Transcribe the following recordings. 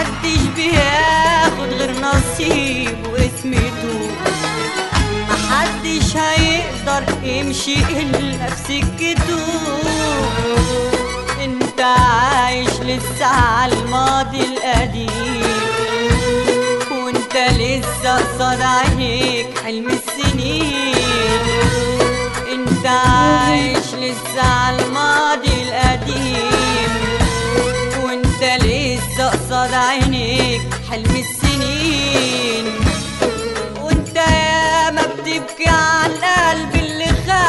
محدش بياخد غير نصيبه واسمته محدش هيقدر يمشي الا في سكته انت عايش لسه على الماضي القديم وانت لسه قصاد عينيك حلم السنين انت عايش لسه على الماضي القديم وانت لسه قصاد عينيك حلم السنين وانت يا ما بتبكي على القلب اللي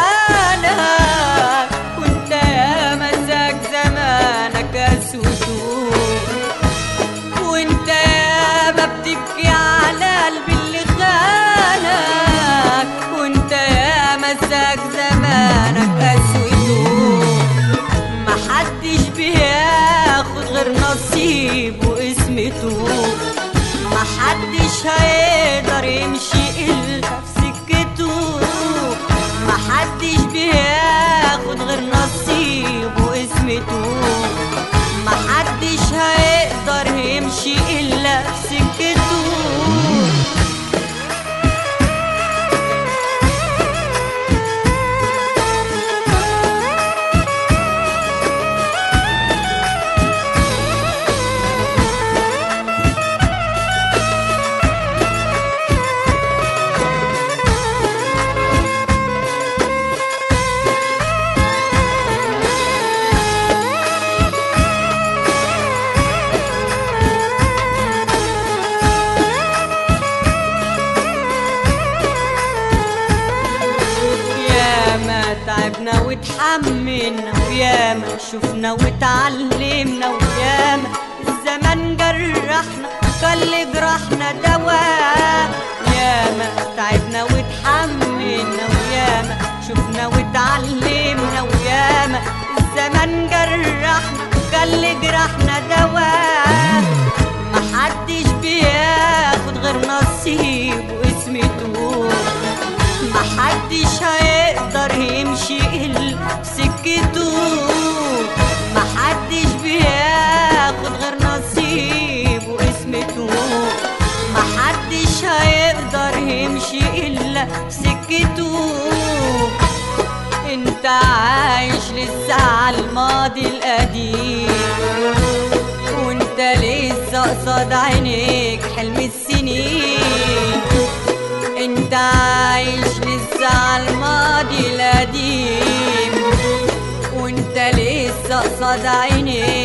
خانك وانت يا مساك زمانك اسوده وانت يا ما بتبكي على قلب اللي خانك وانت يا مساك زمانك اسوده محدش بياخد غير نصيبه واسمته محدش هيقدر يمشي الا في سكته محدش بياخد غير نصيبه واسمته محدش هيقدر يمشي الا في سكته ياما تعبنا وتحملنا وياما شفنا وتعلمنا وياما الزمن جرحنا خلي جراحنا دواء ياما تعبنا وتحملنا وياما شفنا وتعلمنا وياما الزمن جرحنا خلي جراحنا دواء محدش بياخد غير نصيب واسمته محدش هيقدر يمشي الا بسكته محدش بياخد غير نصيب واسمته محدش هيقدر يمشي الا بسكته انت عايش لسه على الماضي القديم وانت لسه قصاد عينيك حلم السنين انت عايش لسه على الماضي القديم وانت لسه قصاد عينيك